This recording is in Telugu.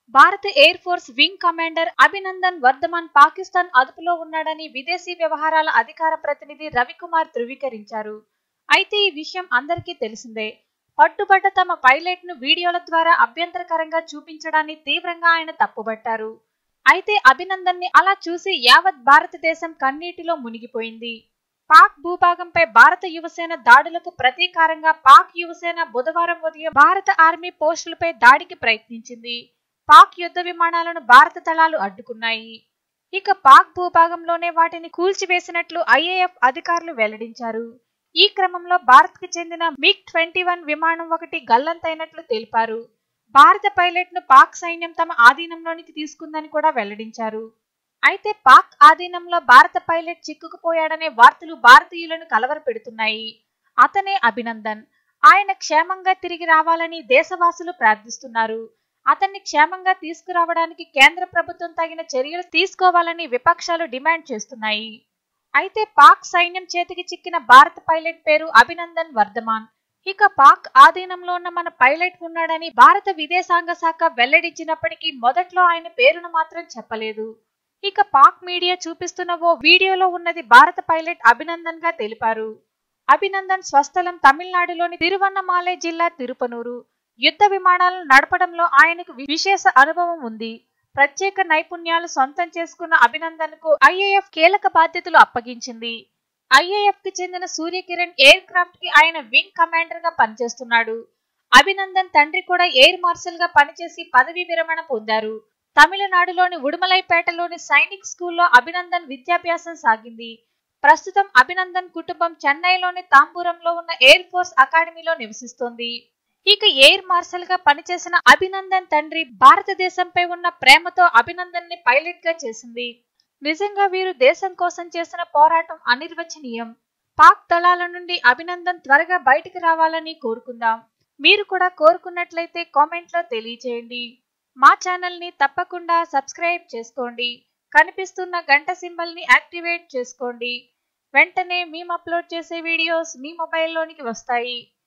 భారత air force wing commander Abhinandan Varthaman Pakistan అదుపులో ఉన్నాడని విదేశీ వ్యవహారాల అధికార ప్రతినిధి రవికుమార్ ధృవీకరించారు అయితే ఈ విషయం అందరికీ తెలిసిందే పట్టుబట్ట తమ పైలట్ ను వీడియోల ద్వారా అభ్యంతరకరంగా చూపించడాన్ని తీవ్రంగా ఆయన తప్పుబట్టారు అయితే అభినందన్ ని అలా చూసి యావత్ భారతదేశం కన్నీటిలో మునిగిపోయింది పాక్ భూభాగంపై భారత యువసేన దాడులకు ప్రతీకారంగా పాక్ యువసేన బుధవారం ఉదయం భారత ఆర్మీ పోస్టులపై దాడికి ప్రయత్నించింది పాక్ యుద్ధ విమానాలను భారత దళాలు అడ్డుకున్నాయి ఇక పాక్ భూభాగంలోనే వాటిని కూల్చివేసినట్లు ఐఏఎఫ్ అధికారులు వెల్లడించారు ఈ క్రమంలో భారత్ కి చెందిన మిగ్ ట్వంటీ వన్ విమానం ఒకటి గల్లంతైనట్లు తెలిపారు భారత పైలట్ ను పాక్ సైన్యం తమ ఆధీనంలోనికి తీసుకుందని కూడా వెల్లడించారు అయితే పాక్ ఆధీనంలో భారత పైలట్ చిక్కుకుపోయాడనే వార్తలు భారతీయులను కలవరపెడుతున్నాయి అతనే అభినందన్ ఆయన క్షేమంగా తిరిగి రావాలని దేశవాసులు ప్రార్థిస్తున్నారు అతన్ని క్షేమంగా తీసుకురావడానికి కేంద్ర ప్రభుత్వం తగిన చర్యలు తీసుకోవాలని విపక్షాలు డిమాండ్ చేస్తున్నాయి అయితే పాక్ సైన్యం చేతికి చిక్కిన భారత పైలట్ పేరు అభినందన్ వర్ధమాన్ ఇక పాక్ ఆధీనంలో ఉన్న మన పైలట్ ఉన్నాడని భారత విదేశాంగ శాఖ వెల్లడించినప్పటికీ మొదట్లో ఆయన పేరును మాత్రం చెప్పలేదు ఇక పాక్ మీడియా చూపిస్తున్న ఓ వీడియోలో ఉన్నది భారత పైలట్ అభినందన్ గా తెలిపారు అభినందన్ స్వస్థలం తమిళనాడులోని తిరువన్నమాలై జిల్లా తిరుపనూరు యుద్ధ విమానాలను నడపడంలో ఆయనకు విశేష అనుభవం ఉంది ప్రత్యేక నైపుణ్యాలు సొంతం చేసుకున్న అభినందన్ కు ఐఏఎఫ్ కీలక బాధ్యతలు అప్పగించింది ఐఏఎఫ్ కి చెందిన సూర్యకిరణ్ ఎయిర్ క్రాఫ్ట్ కి ఆయన వింగ్ కమాండర్ గా పనిచేస్తున్నాడు అభినందన్ తండ్రి కూడా ఎయిర్ మార్షల్ గా పనిచేసి పదవీ విరమణ పొందారు తమిళనాడులోని ఉడుమలైపేటలోని సైనిక్ స్కూల్లో అభినందన్ విద్యాభ్యాసం సాగింది ప్రస్తుతం అభినందన్ కుటుంబం చెన్నైలోని తాంబూరంలో ఉన్న ఎయిర్ ఫోర్స్ అకాడమీలో నివసిస్తోంది ఇక ఎయిర్ మార్షల్ గా పనిచేసిన అభినందన్ తండ్రి భారతదేశంపై ఉన్న ప్రేమతో అభినందన్ ని పైలట్ గా చేసింది నిజంగా వీరు దేశం కోసం చేసిన పోరాటం అనిర్వచనీయం పాక్ దళాల నుండి అభినందన్ త్వరగా బయటికి రావాలని కోరుకుందాం మీరు కూడా కోరుకున్నట్లయితే కామెంట్ లో తెలియచేయండి మా ఛానల్ ని తప్పకుండా సబ్స్క్రైబ్ చేసుకోండి కనిపిస్తున్న గంట సింబల్ ని యాక్టివేట్ చేసుకోండి వెంటనే మేము అప్లోడ్ చేసే వీడియోస్ మీ మొబైల్లోనికి వస్తాయి